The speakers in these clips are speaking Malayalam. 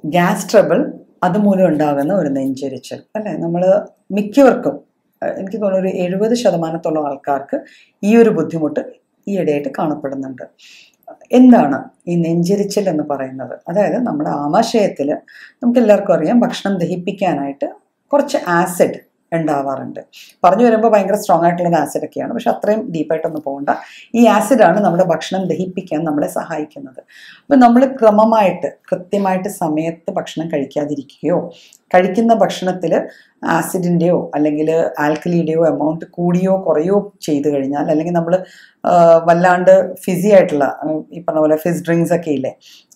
ഗ്യാസ് ട്രബിൾ അതുമൂലം ഉണ്ടാകുന്ന ഒരു നെഞ്ചെരിച്ചൽ അല്ലേ നമ്മൾ മിക്കവർക്കും അഹ് എനിക്ക് തോന്നുന്നു ഒരു എഴുപത് ശതമാനത്തോളം ആൾക്കാർക്ക് ഈ ഒരു ബുദ്ധിമുട്ട് ഈയിടെയായിട്ട് കാണപ്പെടുന്നുണ്ട് എന്താണ് ഈ നെഞ്ചെരിച്ചൽ എന്ന് പറയുന്നത് അതായത് നമ്മുടെ ആമാശയത്തിൽ നമുക്ക് എല്ലാവർക്കും അറിയാം ഭക്ഷണം ദഹിപ്പിക്കാനായിട്ട് കുറച്ച് ആസിഡ് ഉണ്ടാവാറുണ്ട് പറഞ്ഞു വരുമ്പോൾ ഭയങ്കര സ്ട്രോങ് ആയിട്ടുള്ള ആസിഡ് ഒക്കെയാണ് പക്ഷെ അത്രയും ഡീപ്പായിട്ടൊന്നും പോകണ്ട ഈ ആസിഡാണ് നമ്മുടെ ഭക്ഷണം ദഹിപ്പിക്കാൻ നമ്മളെ സഹായിക്കുന്നത് അപ്പം നമ്മൾ ക്രമമായിട്ട് കൃത്യമായിട്ട് സമയത്ത് ഭക്ഷണം കഴിക്കാതിരിക്കുകയോ കഴിക്കുന്ന ഭക്ഷണത്തിൽ ആസിഡിൻ്റെയോ അല്ലെങ്കിൽ ആൽക്കലിയുടെയോ എമൗണ്ട് കൂടിയോ കുറയോ ചെയ്തു കഴിഞ്ഞാൽ അല്ലെങ്കിൽ നമ്മൾ വല്ലാണ്ട് ഫിസി ആയിട്ടുള്ള ആ, ഈ പറഞ്ഞ പോലെ ഫിസ് ഡ്രിങ്ക്സ് ഒക്കെ ഇല്ലേ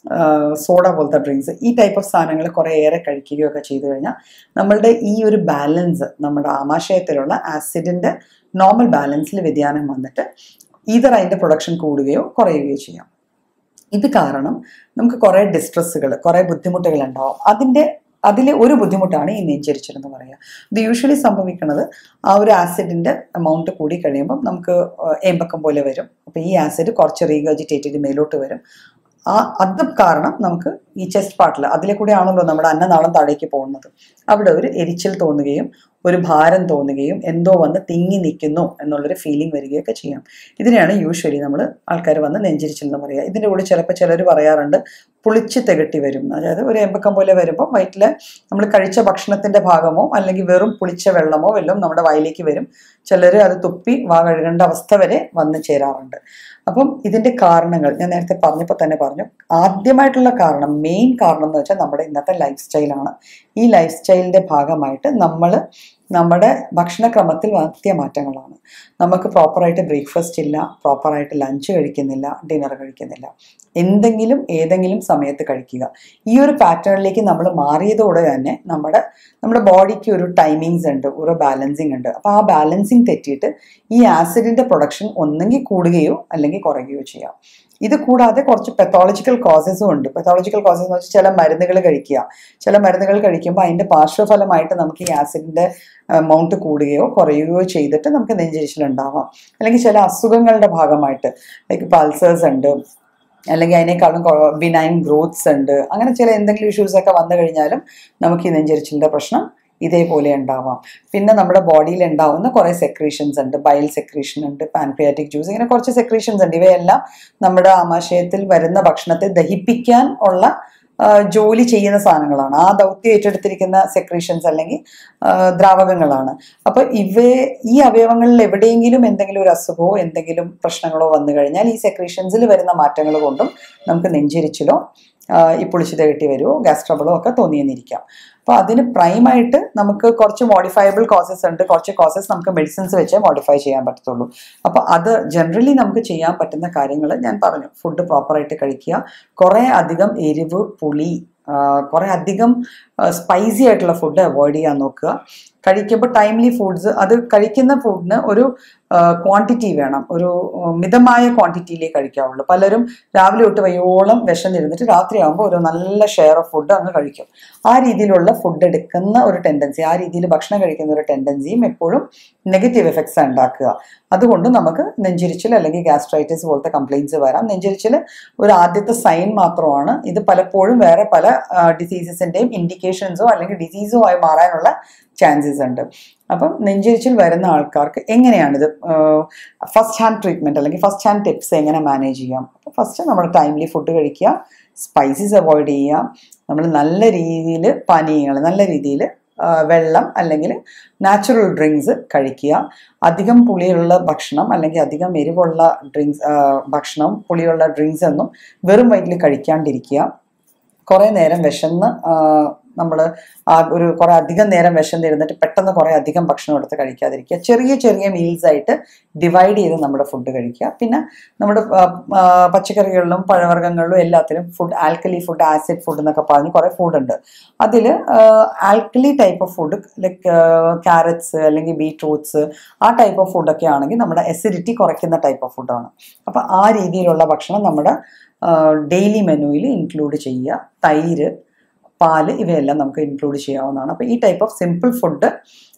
സോഡ പോലത്തെ ഡ്രിങ്ക്സ് ഈ ടൈപ്പ് ഓഫ് സാധനങ്ങൾ കുറേ ഏറെ കഴിക്കുകയോ ഒക്കെ ചെയ്തു കഴിഞ്ഞാൽ നമ്മളുടെ ഈ ഒരു ബാലൻസ് നമ്മുടെ ആമാശയത്തിലുള്ള ആസിഡിൻ്റെ നോർമൽ ബാലൻസിൽ വ്യതിയാനം വന്നിട്ട് ഈതർ അതിൻ്റെ പ്രൊഡക്ഷൻ കൂടുകയോ കുറയുകയോ ചെയ്യാം ഇത് കാരണം നമുക്ക് കുറേ ഡിസ്ട്രെസ്സുകൾ കുറേ ബുദ്ധിമുട്ടുകൾ ഉണ്ടാവും അതിൻ്റെ അതിലെ ഒരു ബുദ്ധിമുട്ടാണ് ഈ നെഞ്ചരിച്ചൽ എന്ന് പറയുക ഇത് യൂഷ്വലി സംഭവിക്കുന്നത് ആ ഒരു ആസിഡിൻ്റെ എമൗണ്ട് കൂടി കഴിയുമ്പം നമുക്ക് ഏമ്പക്കം പോലെ വരും അപ്പോൾ ഈ ആസിഡ് കുറച്ച് റീഗർജിറ്റേറ്റ് ചെയ്ത് മേലോട്ട് വരും ആ അത് കാരണം നമുക്ക് ഈ ചെസ്റ്റ് പാർട്ടിൽ അതിലെ കൂടെ ആണല്ലോ നമ്മുടെ അന്നനാളം താഴേക്ക് പോകുന്നത് അവിടെ ഒരു എരിച്ചിൽ തോന്നുകയും ഒരു ഭാരം തോന്നുകയും എന്തോ വന്ന് തിങ്ങി നിൽക്കുന്നു എന്നുള്ളൊരു ഫീലിംഗ് വരികയൊക്കെ ചെയ്യാം ഇതിനെയാണ് യൂഷ്വലി നമ്മൾ ആൾക്കാർ വന്ന് നെഞ്ചിരിച്ചിൽ എന്ന് പറയുക ഇതിൻ്റെ കൂടെ ചിലപ്പോൾ ചിലർ പറയാറുണ്ട് പുളിച്ച് തികട്ടി വരും അതായത് ഒരു എമ്പക്കം പോലെ വരുമ്പോൾ വയറ്റിൽ നമ്മൾ കഴിച്ച ഭക്ഷണത്തിൻ്റെ ഭാഗമോ അല്ലെങ്കിൽ വെറും പുളിച്ച വെള്ളമോ വല്ലതും നമ്മുടെ വായിലേക്ക് വരും ചിലർ അത് തുപ്പി വാ കഴുകേണ്ട അവസ്ഥ വരെ വന്ന് ചേരാറുണ്ട് അപ്പം ഇതിൻ്റെ കാരണങ്ങൾ ഞാൻ നേരത്തെ പറഞ്ഞപ്പോൾ തന്നെ പറഞ്ഞു ആദ്യമായിട്ടുള്ള കാരണം മെയിൻ കാരണം എന്ന് വെച്ചാൽ നമ്മുടെ ഇന്നത്തെ ലൈഫ് സ്റ്റൈലാണ് ഈ ലൈഫ് സ്റ്റൈലിൻ്റെ ഭാഗമായിട്ട് നമ്മൾ നമ്മുടെ ഭക്ഷണക്രമത്തിൽ വരുത്തിയ മാറ്റങ്ങളാണ് നമുക്ക് പ്രോപ്പറായിട്ട് ബ്രേക്ക്ഫാസ്റ്റ് ഇല്ല പ്രോപ്പറായിട്ട് ലഞ്ച് കഴിക്കുന്നില്ല ഡിന്നർ കഴിക്കുന്നില്ല എന്തെങ്കിലും ഏതെങ്കിലും സമയത്ത് കഴിക്കുക ഈ ഒരു പാറ്റേണിലേക്ക് നമ്മൾ മാറിയതോടെ തന്നെ നമ്മുടെ നമ്മുടെ ബോഡിക്ക് ഒരു ടൈമിങ്സ് ഉണ്ട് ഒരു ബാലൻസിങ് ഉണ്ട് അപ്പോൾ ആ ബാലൻസിങ് തെറ്റിയിട്ട് ഈ ആസിഡിൻ്റെ പ്രൊഡക്ഷൻ ഒന്നെങ്കിൽ കൂടുകയോ അല്ലെങ്കിൽ കുറയുകയോ ചെയ്യാം ഇത് കൂടാതെ കുറച്ച് പെത്തോളജിക്കൽ കോസസും ഉണ്ട് പെത്തോളജിക്കൽ കോസസ് എന്ന് വെച്ചാൽ ചില മരുന്നുകൾ കഴിക്കുക ചില മരുന്നുകൾ കഴിക്കുമ്പോൾ അതിൻ്റെ പാർശ്വഫലമായിട്ട് നമുക്ക് ഈ ആസിഡിൻ്റെ എമൗണ്ട് കൂടുകയോ കുറയുകയോ ചെയ്തിട്ട് നമുക്ക് നെഞ്ചരിച്ചിൽ ഉണ്ടാവാം അല്ലെങ്കിൽ ചില അസുഖങ്ങളുടെ ഭാഗമായിട്ട് ലൈക്ക് പൾസേഴ്സ് ഉണ്ട് അല്ലെങ്കിൽ അതിനേക്കാളും ബിനൈൻ ഗ്രോത്ത്സ് ഉണ്ട് അങ്ങനെ ചില എന്തെങ്കിലും ഇഷ്യൂസ് ഒക്കെ വന്നു കഴിഞ്ഞാലും നമുക്ക് ഈ നെഞ്ചരിച്ചിലിൻ്റെ പ്രശ്നം ഇതേപോലെ ഉണ്ടാവാം പിന്നെ നമ്മുടെ ബോഡിയിൽ ഉണ്ടാവുന്ന കുറേ സെക്രീഷൻസ് ഉണ്ട് ബയൽ സെക്രീഷൻ ഉണ്ട് പാൻക്രിയാറ്റിക് ജ്യൂസ് ഇങ്ങനെ കുറച്ച് സെക്രീഷൻസ് ഉണ്ട് ഇവയെല്ലാം നമ്മുടെ ആമാശയത്തിൽ വരുന്ന ഭക്ഷണത്തെ ദഹിപ്പിക്കാൻ ഉള്ള ആ, ജോലി ചെയ്യുന്ന സാധനങ്ങളാണ് ആ ദൗത്യം ഏറ്റെടുത്തിരിക്കുന്ന സെക്രീഷൻസ് അല്ലെങ്കിൽ ആ, ദ്രാവകങ്ങളാണ് അപ്പൊ ഇവയെ ഈ അവയവങ്ങളിൽ എവിടെയെങ്കിലും എന്തെങ്കിലും ഒരു അസുഖമോ എന്തെങ്കിലും പ്രശ്നങ്ങളോ വന്നു കഴിഞ്ഞാൽ ഈ സെക്രീഷൻസിൽ വരുന്ന മാറ്റങ്ങൾ കൊണ്ടും നമുക്ക് നെഞ്ചിരിച്ചിലോ ആ, ഈ പുളിച്ചു തകട്ടി വരുമോ ഗ്യാസ് ട്രബിളോ ഒക്കെ തോന്നിയെന്നിരിക്കാം അപ്പോൾ അതിന് പ്രൈമായിട്ട് നമുക്ക് കുറച്ച് മോഡിഫയബിൾ കോസസ് ഉണ്ട് കുറച്ച് കോസസ് നമുക്ക് മെഡിസിൻസ് വെച്ച് മോഡിഫൈ ചെയ്യാൻ പറ്റത്തുള്ളൂ അപ്പോൾ അത് ജനറലി നമുക്ക് ചെയ്യാൻ പറ്റുന്ന കാര്യങ്ങൾ ഞാൻ പറഞ്ഞു ഫുഡ് പ്രോപ്പറായിട്ട് കഴിക്കുക കുറേ അധികം എരിവ് പുളി ആ, കുറേ അധികം സ്പൈസി ആയിട്ടുള്ള ഫുഡ് അവോയ്ഡ് ചെയ്യാൻ നോക്കുക കഴിക്കുമ്പോൾ ടൈംലി ഫുഡ്സ് അത് കഴിക്കുന്ന ഫുഡിന് ഒരു ക്വാണ്ടിറ്റി വേണം ഒരു ആ, മിതമായ ക്വാണ്ടിറ്റിയിലേ കഴിക്കാവുള്ളൂ പലരും രാവിലെ തൊട്ട് വയ്യോളം വിശന്നിരുന്നിട്ട് രാത്രിയാകുമ്പോൾ ഒരു നല്ല ഷെയർ ഓഫ് ഫുഡ് അങ്ങ് കഴിക്കും ആ രീതിയിലുള്ള ഫുഡ് എടുക്കുന്ന ഒരു ടെൻഡൻസി ആ രീതിയിൽ ഭക്ഷണം കഴിക്കുന്ന ഒരു ടെൻഡൻസിയും എപ്പോഴും നെഗറ്റീവ് എഫക്ട്സ് ഉണ്ടാക്കുക അതുകൊണ്ട് നമുക്ക് നെഞ്ചിരിച്ചിൽ അല്ലെങ്കിൽ ഗ്യാസ്ട്രൈറ്റിസ് പോലത്തെ കംപ്ലയിൻസ് വരാം നെഞ്ചിരിച്ചിൽ ഒരു ആദ്യത്തെ സൈൻ മാത്രമാണ് ഇത് പലപ്പോഴും വേറെ പല ഡിസീസസിൻ്റെയും ഇൻഡിക്കേഷൻസോ അല്ലെങ്കിൽ ഡിസീസോ ആയി മാറാനുള്ള ചാൻസസ് ഉണ്ട് അപ്പം നെഞ്ചിരിച്ചിൽ വരുന്ന ആൾക്കാർക്ക് എങ്ങനെയാണിത് ഫസ്റ്റ് ഹാൻഡ് ട്രീറ്റ്മെൻറ്റ് അല്ലെങ്കിൽ ഫസ്റ്റ് ഹാൻഡ് ടിപ്സ് എങ്ങനെ മാനേജ് ചെയ്യാം അപ്പോൾ ഫസ്റ്റ് നമ്മൾ ടൈംലി ഫുഡ് കഴിക്കുക സ്പൈസസ് അവോയ്ഡ് ചെയ്യുക നമ്മൾ നല്ല രീതിയിൽ പാനീയങ്ങൾ നല്ല രീതിയിൽ വെള്ളം അല്ലെങ്കിൽ നാച്ചുറൽ ഡ്രിങ്ക്സ് കഴിക്കുക അധികം പുളിയുള്ള ഭക്ഷണം അല്ലെങ്കിൽ അധികം എരിവുള്ള ഡ്രിങ്ക്സ് ഭക്ഷണം പുളിയുള്ള ഡ്രിങ്ക്സ് ഒന്നും വെറും വയറ്റിൽ കഴിക്കാണ്ടിരിക്കുക കുറേ നേരം വിശന്ന് നമ്മൾ ആ ഒരു കുറേ അധികം നേരം വിശന്നിരുന്നിട്ട് പെട്ടെന്ന് കുറേ അധികം ഭക്ഷണം എടുത്ത് കഴിക്കാതിരിക്കുക ചെറിയ ചെറിയ മീൽസ് ആയിട്ട് ഡിവൈഡ് ചെയ്ത് നമ്മുടെ ഫുഡ് കഴിക്കുക പിന്നെ നമ്മുടെ ആ, ആ, പച്ചക്കറികളിലും പഴവർഗ്ഗങ്ങളിലും എല്ലാത്തിലും food alkali food acid food എന്നൊക്കെ പറഞ്ഞ് കുറേ ഫുഡുണ്ട് അതിൽ alkali type of food like carrots അല്ലെങ്കിൽ ബീട്രൂട്ട്സ് ആ ടൈപ്പ് ഓഫ് ഫുഡൊക്കെ ആണെങ്കിൽ നമ്മുടെ എസിഡിറ്റി കുറയ്ക്കുന്ന ടൈപ്പ് ഓഫ് ഫുഡാണ് അപ്പോൾ ആ രീതിയിലുള്ള ഭക്ഷണം നമ്മുടെ ഡെയിലി മെനുവിൽ ഇൻക്ലൂഡ് ചെയ്യുക തൈര് പാല് ഇവയെല്ലാം നമുക്ക് ഇൻക്ലൂഡ് ചെയ്യാവുന്നതാണ് അപ്പോൾ ഈ type of simple food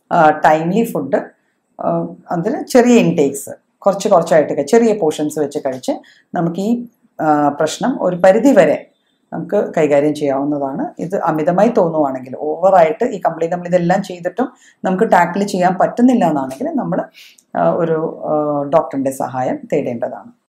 timely food അതിൽ ചെറിയ ഇൻടേക്സ് കുറച്ച് കുറച്ചായിട്ടൊക്കെ ചെറിയ പോർഷൻസ് വെച്ച് കഴിച്ച് നമുക്ക് ഈ ആ, പ്രശ്നം ഒരു പരിധി വരെ നമുക്ക് കൈകാര്യം ചെയ്യാവുന്നതാണ് ഇത് അമിതമായി തോന്നുവാണെങ്കിൽ ഓവറായിട്ട് ഈ കംപ്ലീറ്റ് നമ്മൾ ഇതെല്ലാം ചെയ്തിട്ടും നമുക്ക് ടാക്കിൾ ചെയ്യാൻ പറ്റുന്നില്ല എന്നാണെങ്കിൽ നമ്മൾ ഒരു ഡോക്ടറിൻ്റെ സഹായം തേടേണ്ടതാണ്